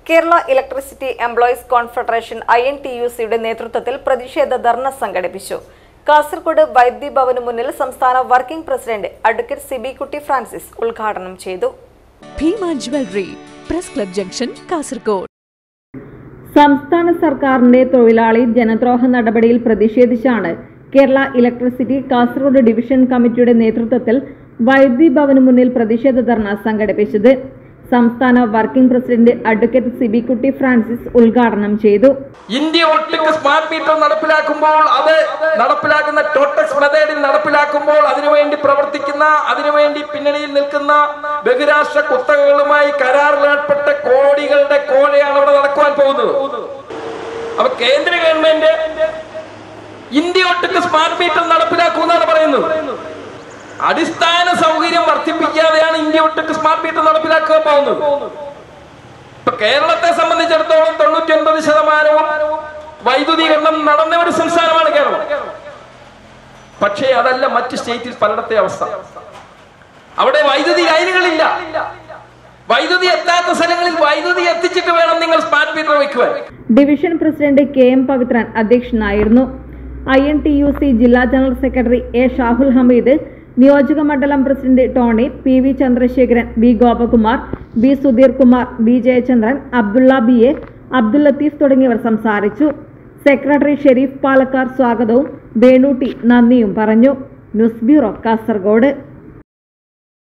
Kerala electricity employees confederation I N T U സിയുടെ നേതൃത്വത്തിൽ പ്രതിഷേധ ധർണ സംഘടിപ്പിച്ചു കാസർഗോഡ് വൈദ്യുതി ഭവന് മുന്നിൽ സംസ്ഥാന വർക്കിംഗ് പ്രസിഡന്റ് അഡ്വക്കേറ്റ് സിബി കുട്ടി ഫ്രാൻസിസ് ഉദ്ഘാടനം ചെയ്തു Bhima jewellery press club junction Kasaragod സംസ്ഥാന സർക്കാരിന്റെ തൊഴിലാളി ജനദ്രോഹ നടപടിയിൽ പ്രതിഷേധിച്ചാണ് കേരള ഇലക്ട്രിസിറ്റി കാസർഗോഡ് ഡിവിഷൻ കമ്മിറ്റിയുടെ നേതൃത്വത്തിൽ വൈദ്യുതി ഭവന് മുന്നിൽ പ്രതിഷേധ ധർണ സംഘടിപ്പിച്ചത് സംസ്ഥാന വർക്കിംഗ് പ്രസിഡന്റ് അഡ്വക്കേറ്റ് സിബി കുട്ടി ഫ്രാൻസിസ് ഉദ്ഘാടനം ചെയ്തു ഇന്ത്യ ഒട്ടുക്ക് സ്മാർട്ട് മീറ്റർ നടപ്പിലാക്കുമ്പോൾ അത് നടപ്പിലാക്കുന്ന ടോട്ടക്സ് മെത്തേഡിൽ നടപ്പിലാക്കുമ്പോൾ അതിനുവേണ്ടി പ്രവർത്തിക്കുന്ന അതിനുവേണ്ടി പിന്നണിയിൽ നിൽക്കുന്ന ബഹുരാഷ്ട്ര കുത്തകകളുമായി കരാറിലേർപ്പെട്ട കോടികളുടെ കോഴയാണ് അവിടെ നടക്കുവാൻ പോകുന്നത് അപ്പൊ കേന്ദ്ര ഗവൺമെന്റ് ഇന്ത്യ ഒട്ടുക്ക് സ്മാർട്ട് മീറ്റർ നടപ്പിലാക്കൂ എന്നാണ് പറയുന്നത് അടിസ്ഥാന സൗകര്യം വർദ്ധിപ്പിക്കാതെയാണ് ഇന്ത്യ ഒട്ടുക്ക് സ്മാർട്ട് മീറ്റർ നടപ്പിലാക്കാൻ പോകുന്നത് ഇപ്പൊ കേരളത്തെ സംബന്ധിച്ചിടത്തോളം തൊണ്ണൂറ്റി ഒൻപത് ശതമാനവും വൈദ്യുതീകരണം നടന്ന ഒരു സംസ്ഥാനമാണ് കേരളം പക്ഷേ അതല്ല മറ്റ് സ്റ്റേറ്റിൽ പലയിടത്തെ അവസ്ഥ അവിടെ വൈദ്യുതി ലൈനുകളില്ല വൈദ്യുതി എത്താത്ത സ്ഥലങ്ങളിൽ വൈദ്യുതി എത്തിച്ചിട്ട് വേണം നിങ്ങൾ സ്മാർട്ട് മീറ്റർ വെക്കുവാൻ division president K M Pavithran അധ്യക്ഷനായിരുന്നു I N T U C ജില്ലാ general secretary A Shahul Hameed നിയോജക മണ്ഡലം president Tony P V Chandrasekharan B Gopakumar B Sudheer Kumar B Jayachandran Abdulla B A Abdul Latheef തുടങ്ങിയവർ സംസാരിച്ചു സെക്രട്ടറി ഷെരീഫ് പാലക്കാർ സ്വാഗതവും വേണൂട്ടി നന്ദിയും പറഞ്ഞു ന്യൂസ് ബ്യൂറോ കാസർഗോഡ്